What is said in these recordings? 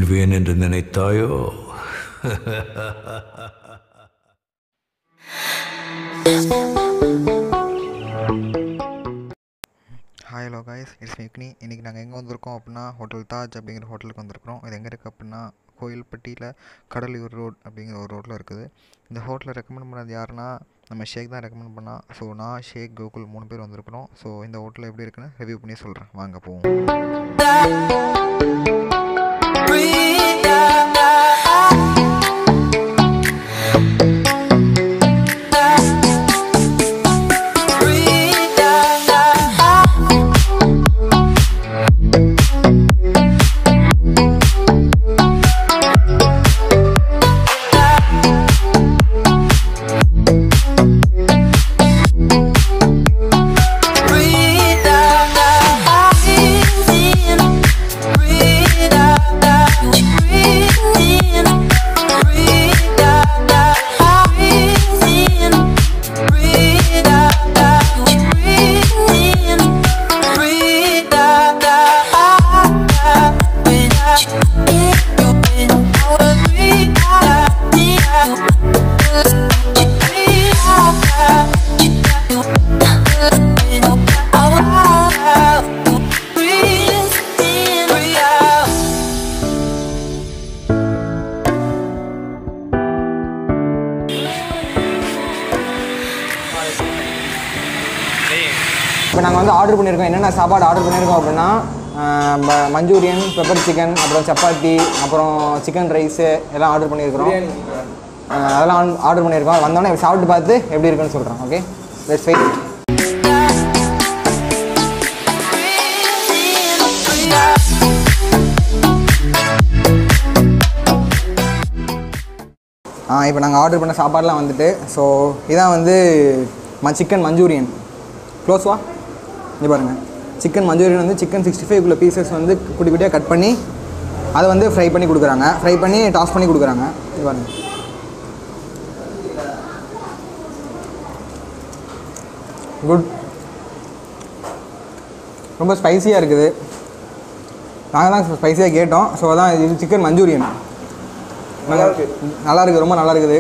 வீழ்வேன் என்று நினைத்தாயோ hi hello guys it's Migni இன்றைக்கி நாங்கள் எங்கே வந்திருக்கோம் அப்படின்னா ஹோட்டல் தாஜ் அப்படிங்கிற ஹோட்டலுக்கு வந்திருக்கிறோம் இது எங்கே இருக்குது அப்படின்னா கோயில்பட்டியில் கடலூர் ரோட் அப்படிங்கிற ஒரு ரோட்டில் இருக்குது இந்த ஹோட்டலை ரெக்கமெண்ட் பண்ணது யாருன்னா நம்ம ஷேக் தான் ரெக்கமெண்ட் பண்ணா ஸோ நான் ஷேக் கோகுல் மூணு பேர் வந்திருக்கிறோம் ஸோ இந்த ஹோட்டல் எப்படி இருக்குன்னு ரிவ்யூ பண்ணி சொல்கிறேன் வாங்க போவோம் இப்போ நாங்கள் வந்து ஆர்டர் பண்ணியிருக்கோம் என்னென்ன சாப்பாடு ஆர்டர் பண்ணியிருக்கோம் அப்படின்னா ஆஹ் ம- மஞ்சூரியன் பெப்பர் சிக்கன் அப்புறம் சப்பாத்தி அப்புறம் சிக்கன் ரைஸு எல்லாம் ஆர்டர் பண்ணியிருக்கிறோம் ஆஹ் அதெல்லாம் ஆர்டர் பண்ணியிருக்கோம் வந்தோடனே சாப்பிட்டு பார்த்து எப்படி இருக்குன்னு சொல்கிறோம் ஓகே லெட்ஸ் வெயிட் ஆ இப்போ நாங்கள் ஆர்டர் பண்ண சாப்பாடுலாம் வந்துட்டு ஸோ இதான் வந்து ம சிக்கன் மஞ்சூரியன் க்ளோஸ் வா இங்கே பாருங்கள் சிக்கன் மஞ்சூரியன் வந்து சிக்கன் சிக்ஸ்டி ஃபைவ்க்குள்ள பீசஸ் வந்து குட்டி குட்டியாக கட் பண்ணி அதை வந்து ஃப்ரை பண்ணி கொடுக்குறாங்க ஃப்ரை பண்ணி டாஸ் பண்ணி கொடுக்குறாங்க இது பாருங்க குட் ரொம்ப ஸ்பைசியாக இருக்குது நாங்கள் தான் ஸ்பைசியாக கேட்டோம் ஸோ அதான் இது சிக்கன் மஞ்சூரியன் நல்லா இருக்கு நல்லா இருக்குது ரொம்ப நல்லா இருக்குது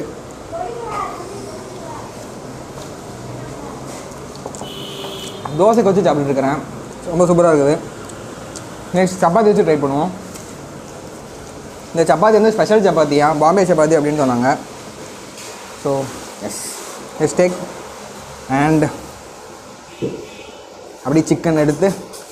தோசைக்கு வச்சு சாப்பிட்டுட்டு இருக்கிறேன் ரொம்ப சூப்பராக இருக்குது நெக்ஸ்ட் சப்பாத்தி வச்சு ட்ரை பண்ணுவோம் இந்த சப்பாத்தி வந்து ஸ்பெஷல் சப்பாத்தியா பாம்பே சப்பாத்தி அப்படின்னு சொன்னாங்க so yes yes take and அப்படி சிக்கன் எடுத்து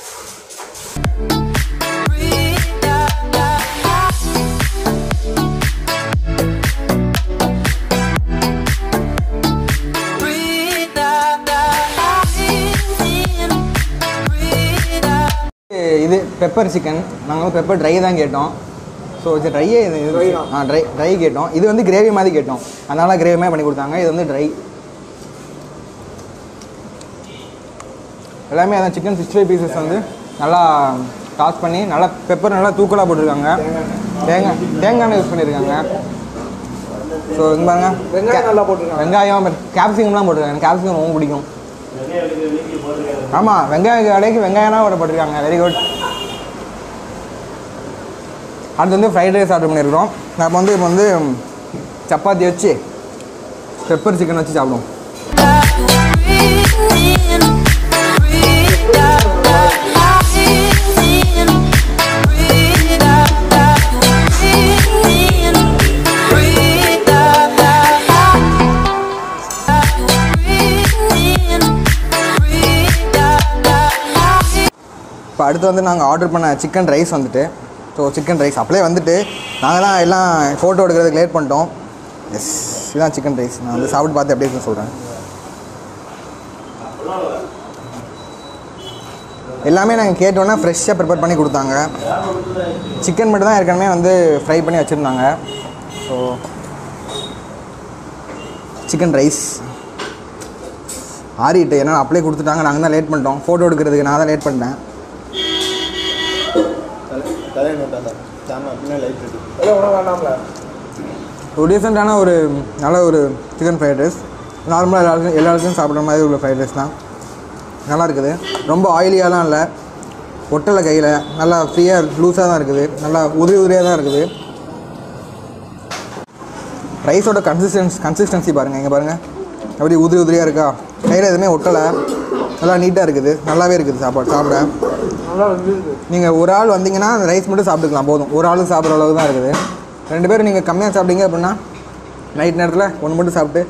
இது பெப்பர் சிக்கன் நாங்கள் வந்து பெப்பர் ட்ரை தான் கேட்டோம் ஸோ இது ட்ரையே இது இது- ஆ ட்ரை ட்ரை கேட்டோம் இது வந்து கிரேவி மாதிரி கேட்டோம் அதனால கிரேவி மாதிரி பண்ணி கொடுத்தாங்க இது வந்து ட்ரை எல்லாமே அதான் சிக்கன் சிக்ஸ்டி ஃபைவ் பீசஸ் வந்து நல்லா டாஸ் பண்ணி நல்லா பெப்பர் நல்லா தூக்கலாக போட்டிருக்காங்க தேங்காய் தேங்காய் எண்ணெய் யூஸ் பண்ணியிருக்காங்க ஸோ இங்க பாருங்க வெங்காயம் நல்லா போட்டிருக்காங்க வெங்காயம் கேப்சிகம்லாம் போட்டிருக்காங்க எனக்கு கேப்சிகம் ரொம்ப பிடிக்கும் ஆமாம் வெங்காய கடைக்கு வெங்காயம்லாம் கூட போட்டிருக்காங்க வெரி குட் அடுத்து வந்து ஃப்ரைட் ரைஸ் ஆர்டர் பண்ணியிருக்கிறோம் நம்ம வந்து இப்போ வந்து சப்பாத்தி வச்சு பெப்பர் சிக்கன் வச்சு சாப்பிடுவோம் இப்போ அடுத்து வந்து நாங்கள் ஆர்டர் பண்ண சிக்கன் ரைஸ் வந்துட்டு ஸோ சிக்கன் ரைஸ் அப்படியே வந்துட்டு நாங்கள் தான் எல்லாம் ஃபோட்டோ எடுக்கிறதுக்கு லேட் பண்ணிட்டோம் எஸ் இதுதான் சிக்கன் ரைஸ் நான் வந்து சாப்பிட்டு பார்த்து எப்படி இருக்குன்னு சொல்கிறேன் எல்லாமே நாங்கள் கேட்டோன்னே ஃப்ரெஷ்ஷாக ப்ரிப்பேர் பண்ணி கொடுத்தாங்க சிக்கன் மட்டும் தான் ஏற்கனவே வந்து ஃப்ரை பண்ணி வச்சுருந்தாங்க ஸோ சிக்கன் ரைஸ் ஆறிட்டு ஏன்னா அப்படியே கொடுத்துட்டாங்க நாங்கள் தான் லேட் பண்ணிட்டோம் ஃபோட்டோ எடுக்கிறதுக்கு நான் தான் லேட் பண்ணிட்டேன் ஒரு டீசெண்டான ஒரு நல்ல ஒரு சிக்கன் ஃப்ரைட் ரைஸ் நார்மலாக எல்லாருக்கும் எல்லாருக்கும் சாப்பிட்ற மாதிரி உள்ள ஃப்ரைட் ரைஸ் தான் நல்லா இருக்குது ரொம்ப ஆயிலியாலாம் இல்லை ஒட்டலை கையில் நல்லா ஃப்ரீயாக லூஸாக தான் இருக்குது நல்லா உதிரி உதிரியாக தான் இருக்குது ரைஸோட கன்சிஸ்டன்ஸ் கன்சிஸ்டன்சி பாருங்கள் இங்கே பாருங்கள் அப்படி உதிரி உதிரியாக இருக்கா கையில் எதுவுமே ஒட்டலை நல்லா நீட்டாக இருக்குது நல்லாவே இருக்குது சாப்பாடு சாப்பிட நீங்கள் ஒரு ஆள் வந்தீங்கன்னா அந்த ரைஸ் மட்டும் சாப்பிட்டுக்கலாம் போதும் ஒரு ஆள் சாப்பிட்ற அளவு தான் இருக்குது ரெண்டு பேரும் நீங்கள் கம்மியாக சாப்பிட்டீங்க அப்படின்னா நைட் நேரத்தில் ஒன்று மட்டும் சாப்பிட்டு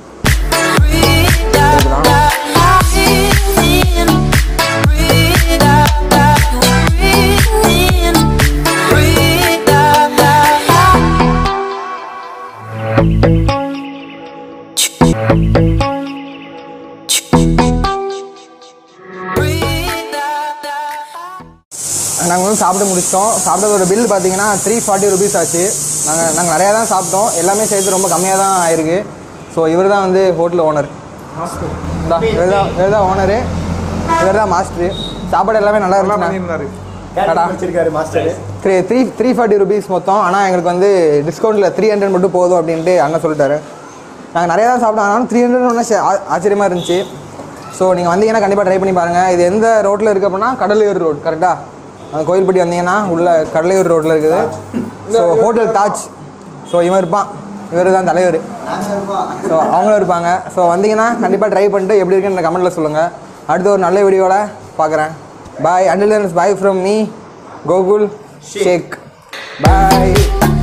நாங்கள் வந்து சாப்பிட்டு முடிச்சிட்டோம் சாப்பிட்டதோட பில் பார்த்தீங்கன்னா த்ரீ ஃபார்ட்டி ருபீஸ் ஆச்சு நாங்கள் நாங்கள் நிறையா தான் சாப்பிட்டோம் எல்லாமே சேர்த்து ரொம்ப கம்மியாக தான் ஆயிருக்கு ஸோ இவர் தான் வந்து ஹோட்டல் ஓனர் இவர் தான் இவர் தான் ஓனரு இவர் தான் மாஸ்டரு சாப்பாடு எல்லாமே நல்லா இருந்துச்சு கடா. வச்சிருக்காரு master three three three forty rupees மொத்தம் ஆனால் எங்களுக்கு வந்து டிஸ்கவுண்ட்டில் த்ரீ ஹண்ட்ரட் மட்டும் போதும் அப்படின்ட்டு அண்ணன் சொல்லிட்டாரு நாங்கள் நிறையா தான் சாப்பிட்டோம் ஆனாலும் த்ரீ ஹண்ட்ரட் ஒன்று ஆச்சரியமாக இருந்துச்சு ஸோ நீங்கள் வந்தீங்கன்னா கண்டிப்பாக ட்ரை பண்ணி பாருங்கள் இது எந்த ரோட்டில் இருக்குது அப்படின்னா கடலையூர் ரோட் கரெக்டாக அந்த கோயில்பட்டி வந்தீங்கன்னா உள்ள கடலையூர் ரோட்டில் இருக்குது ஸோ ஹோட்டல் தாஜ் ஸோ இவன் இருப்பான் இவர் தான் தலைவர் ஸோ அவங்களும் இருப்பாங்க ஸோ வந்தீங்கன்னா கண்டிப்பாக ட்ரை பண்ணிட்டு எப்படி இருக்குன்னு கமெண்ட்டில் சொல்லுங்கள் அடுத்த ஒரு நல்ல வீடியோவில் பார்க்குறேன் bye until bye from me Gokul Sheikh bye